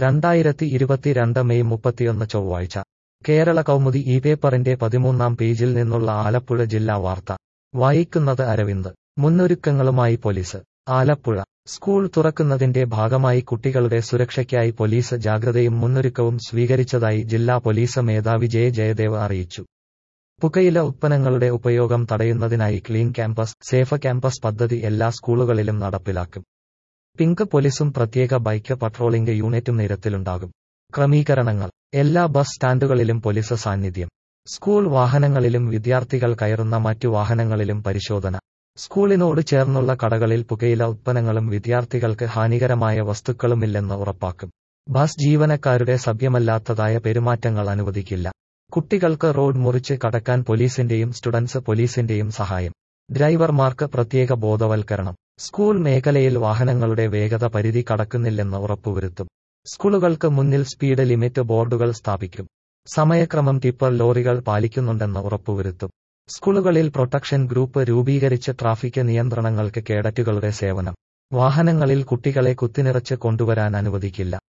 രണ്ടായിരത്തി ഇരുപത്തിരണ്ട് മെയ് മുപ്പത്തിയൊന്ന് ചൊവ്വാഴ്ച കേരള കൗമുദി ഈ പേപ്പറിന്റെ പതിമൂന്നാം പേജിൽ നിന്നുള്ള ആലപ്പുഴ ജില്ലാ വാർത്ത വായിക്കുന്നത് അരവിന്ദ് മുന്നൊരുക്കങ്ങളുമായി പോലീസ് ആലപ്പുഴ സ്കൂൾ തുറക്കുന്നതിന്റെ ഭാഗമായി കുട്ടികളുടെ സുരക്ഷയ്ക്കായി പോലീസ് ജാഗ്രതയും മുന്നൊരുക്കവും സ്വീകരിച്ചതായി ജില്ലാ പോലീസ് മേധാവി ജെ ജയദേവ് അറിയിച്ചു പുകയില ഉത്പന്നങ്ങളുടെ ഉപയോഗം തടയുന്നതിനായി ക്ലീൻ ക്യാമ്പസ് സേഫ് ക്യാമ്പസ് പദ്ധതി എല്ലാ സ്കൂളുകളിലും നടപ്പിലാക്കും പിങ്ക് പോലീസും പ്രത്യേക ബൈക്ക് പട്രോളിംഗ് യൂണിറ്റും നിരത്തിലുണ്ടാകും ക്രമീകരണങ്ങൾ എല്ലാ ബസ് സ്റ്റാൻഡുകളിലും പോലീസ് സാന്നിധ്യം സ്കൂൾ വാഹനങ്ങളിലും വിദ്യാർത്ഥികൾ കയറുന്ന മറ്റു വാഹനങ്ങളിലും പരിശോധന സ്കൂളിനോട് ചേർന്നുള്ള കടകളിൽ പുകയില ഉത്പന്നങ്ങളും വിദ്യാർത്ഥികൾക്ക് ഹാനികരമായ വസ്തുക്കളുമില്ലെന്ന് ഉറപ്പാക്കും ബസ് ജീവനക്കാരുടെ സഭ്യമല്ലാത്തതായ പെരുമാറ്റങ്ങൾ അനുവദിക്കില്ല കുട്ടികൾക്ക് റോഡ് മുറിച്ച് കടക്കാൻ പോലീസിന്റെയും സ്റ്റുഡൻസ് പോലീസിന്റെയും സഹായം ഡ്രൈവർമാർക്ക് പ്രത്യേക ബോധവൽക്കരണം സ്കൂൾ മേഖലയിൽ വാഹനങ്ങളുടെ വേഗത പരിധി കടക്കുന്നില്ലെന്ന് ഉറപ്പുവരുത്തും സ്കൂളുകൾക്ക് മുന്നിൽ സ്പീഡ് ലിമിറ്റ് ബോർഡുകൾ സ്ഥാപിക്കും സമയക്രമം ടിപ്പർ ലോറികൾ പാലിക്കുന്നുണ്ടെന്ന് ഉറപ്പുവരുത്തും സ്കൂളുകളിൽ പ്രൊട്ടക്ഷൻ ഗ്രൂപ്പ് രൂപീകരിച്ച് ട്രാഫിക് നിയന്ത്രണങ്ങൾക്ക് കേഡറ്റുകളുടെ സേവനം വാഹനങ്ങളിൽ കുട്ടികളെ കുത്തിനിറച്ച് കൊണ്ടുവരാൻ അനുവദിക്കില്ല